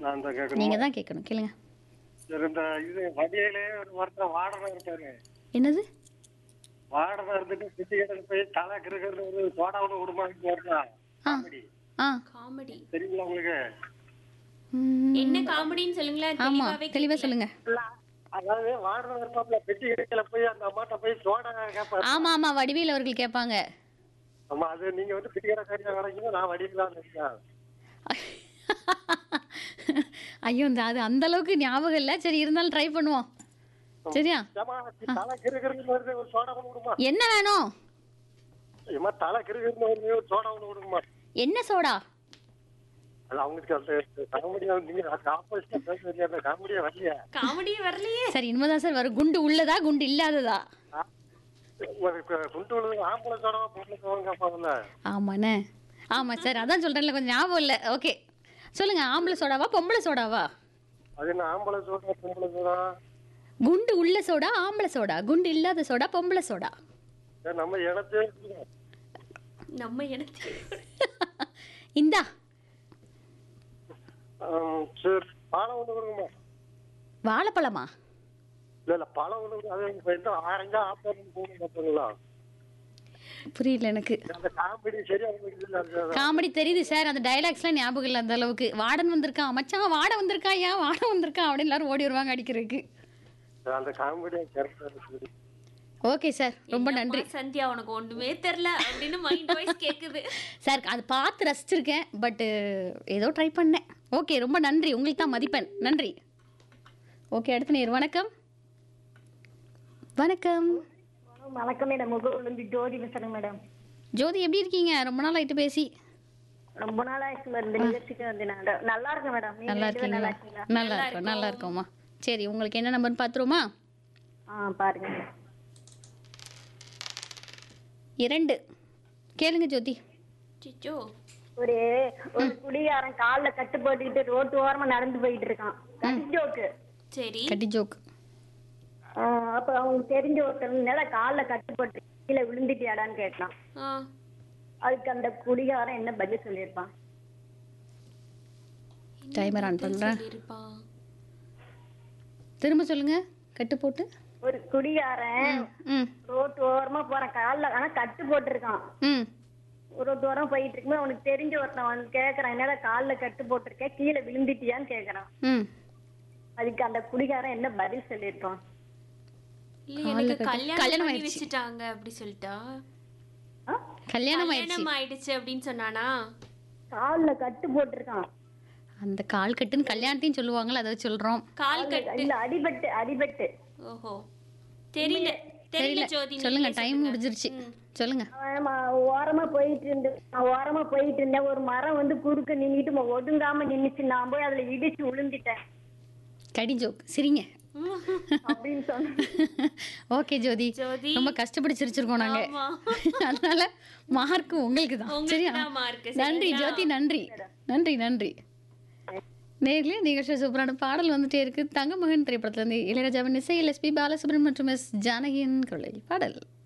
நான் தான் கேட்கணும் நீங்க தான் கேட்கணும் கேளுங்க சரி இந்த இது வண்டியிலே ஒரு ஒருத்தர் வாடகை இருப்பாரு என்னது வாடகை இருந்துட்டு சிட்டி கடையில் போய் தலை கிருக்கிறது ஒரு சோடாவில் விடுமான்னு வருதா காமெடி ஆ காமெடி தெரியுங்களா உங்களுக்கு ம், என்ன காமெடின்னு சொல்லுங்களேன் ஆமா தெளிவாவே தெளிவா கேட்கல. சொல்லுங்க அதாவது வாடகை இருப்பாப்ல பெட்டி கடையில போய் அந்த அம்மாட்ட போய் சோடா கேட்பாரு ஆமா ஆமா வடிவேல் அவர்கள் கேட்பாங்க ஆமா அது நீங்க வந்து பெட்டி கடை கறியா கிடைக்கும் நான் வடிக்கலாம் இருக்கேன் ஐயோ இந்த அது அந்த அளவுக்கு ஞாபகம் இல்ல சரி இருந்தாலும் ட்ரை பண்ணுவோம் சரியா ஏமா தலை கிருக்கிறது வருது ஒரு சோடா ஒன்று விடுமா என்ன வேணும் ஏமா தலை கிருக்கிறது வருது ஒரு சோடா ஒன்று விடுமா என்ன சோடா அது அவங்களுக்கு அந்த காமெடியா நீங்க ஆப்போசிட்டா பேசுறீங்க அந்த காமெடியா வரலையா காமெடியே வரலையே சரி இனிமேதான் சார் வரும் குண்டு உள்ளதா குண்டு இல்லாததா ஒரு கு- குண்டு விழுது ஆம்பளை சோடாவா பொம்பளை சோடாவும் கேட்பாங்கல்ல ஆமாண்ணே ஆமா சார் அதான் சொல்றேன்ல கொஞ்சம் ஞாபகம் இல்லை ஓகே சொல்லுங்க ஆம்பளை சோடாவா பொம்பளை சோடாவா அது என்ன ஆம்பளை சோடா பொம்பளை சோடா குண்டு உள்ள சோடா ஆம்பளை சோடா குண்டு இல்லாத சோடா பொம்பளை சோடா ஏன் நம்ம இடத்தே நம்ம எனக்கு இந்தா ஆம், சரி பழம் ஒன்று கொடுங்கம்மா வாழைப்பழமா இல்ல இல்ல பழம் ஒன்று கொடுங்க. அது இப்ப என்ன ஆரஞ்சா ஆப்பிள் போகணும் பார்த்தீங்களா புரியல எனக்கு அந்த காமெடி சரியா உங்களுக்கு இல்ல அது- காமெடி தெரியுது சார் அந்த டைலாக்ஸ்லாம் ஞாபகம் இல்லை அந்த அளவுக்கு வார்டன் வந்திருக்கான் மச்சான் வாட வந்திருக்கா ஏன் வாட வந்திருக்கான் அப்படின்னு எல்லாரும் ஓடி வருவாங்க அடிக்கிறதுக்கு அந்த காமெடியா கரெக்டா இருக்குது ஓகே சார் ரொம்ப நன்றி என்னம்மா சந்தியா உனக்கு ஒண்ணுமே தெரியல அப்படின்னு மைண்ட் வாய்ஸ் கேக்குது சார் அது பார்த்து ரசிச்சிருக்கேன் பட்டு ஏதோ ட்ரை பண்ணேன் ஓகே ரொம்ப நன்றி உங்களுக்கு தான் மதிப்பெண் நன்றி ஓகே அடுத்த நேர் வணக்கம் வணக்கம் வணக்கம் மேடம் முகவிலிருந்து ஜோதி பேசுறேன் மேடம் ஜோதி எப்படி இருக்கீங்க ரொம்ப நாள் ஆயிட்டு பேசி ரொம்ப நாள் ஆயிடுச்சு மேடம் இந்த நிகழ்ச்சிக்கு வந்து நான் நல்லா இருக்கேன் மேடம் நீங்க நல்லா ரெண்டு பேரும் நல்லா இருக்கீங்களா இருக்கீங்களா நல்லா இருக்கோம் நல்லா இருக்கோம்மா சரி உங்களுக்கு என்ன நம்பர்னு பார்த்துருவோமா ஆ பாருங்க இரண்டு கேளுங்க ஜோதி சிச்சோ ஒரு ஒரு குடிகாரன் கால்ல கட்டு போட்டுக்கிட்டு ரோட்டு ஓரமா நடந்து போயிட்டு இருக்கான் கடிஜோக்கு சரி கட்டி ஜோக் அப்ப அவங்களுக்கு தெரிஞ்ச ஒருத்தர் நில கால்ல கட்டு போட்டு கீழே விழுந்துட்டியாடான்னு கேட்டான் ஆ அதுக்கு அந்த குடிகாரன் என்ன பதில் சொல்லியிருப்பான் டைமர் ஆன் பண்ணுறேன் சொல்லியிருப்பான் திரும்ப சொல்லுங்க கட்டு போட்டு ஒரு குடிகாரன் ம் ரோட்டு ஓரமா போறான் கால்ல ஆனா கட்டு போட்டிருக்கான் ம் ரோட்டு ஓரம் போயிட்டு இருக்கும்போது அவனுக்கு தெரிஞ்ச ஒருத்தன் வந்து கேக்குறான் என்னடா கால்ல கட்டு போட்டிருக்கேன் கீழே விழுந்துட்டியான்னு கேக்குறான் ம் அதுக்கு அந்த குடிகாரன் என்ன பதில் சொல்லியிருப்பான் இல்ல எனக்கு கட்டு- கல்யாணம் கல்யாணம் பண்ணி ஆயிடுச்சு. வச்சுட்டாங்க அப்படி சொல்லிட்டா ஆ? கல்யாணம் ஆயிடுச்சு கல்யாணம் ஆயிடுச்சு அப்படின்னு சொன்னானா கால்ல கட்டு போட்டிருக்கான் அந்த கால் கட்டுன்னு கல்யாணத்தையும் சொல்லுவாங்கல்ல அதை சொல்றோம் கால் கட்டு இல்ல அடிபட்டு அடிபட்டு ஓஹோ தெரியல தெரியல ஜோதி சொல்லுங்க நீங்களே டைம் முடிஞ்சிருச்சு சொல்லுங்க அவன் ம- ஓரமா போயிட்டு இருந்து நான் ஓரமா போயிட்டு இருந்தேன் ஒரு மரம் வந்து குறுக்க நின்னுட்டு ம- ஒதுங்காம நின்னுச்சு நான் போய் அதுல இடிச்சு விழுந்துட்டேன் கடி ஜோக் சிரிங்க அப்படின்னு சொன்னேன் ஓகே ஜோதி ஜோதி. ரொம்ப கஷ்டப்பட்டு சிரிச்சிருக்கோம் நாங்க ஆமா. அதனால மார்க் உங்களுக்கு தான் உங்களுக்கு சரியா தான் mark, நன்றி சரிங்களா? ஜோதி நன்றி நன்றி நன்றி நேர்களே நிகழ்ச்சி சூப்பரான பாடல் வந்துட்டே இருக்கு தங்கமகன் திரைப்படத்துல இருந்து இளையராஜாவின் இசை எஸ்பி பாலசுப்ரமணியம் மற்றும் எஸ் ஜானகியின் குரலில் பாடல்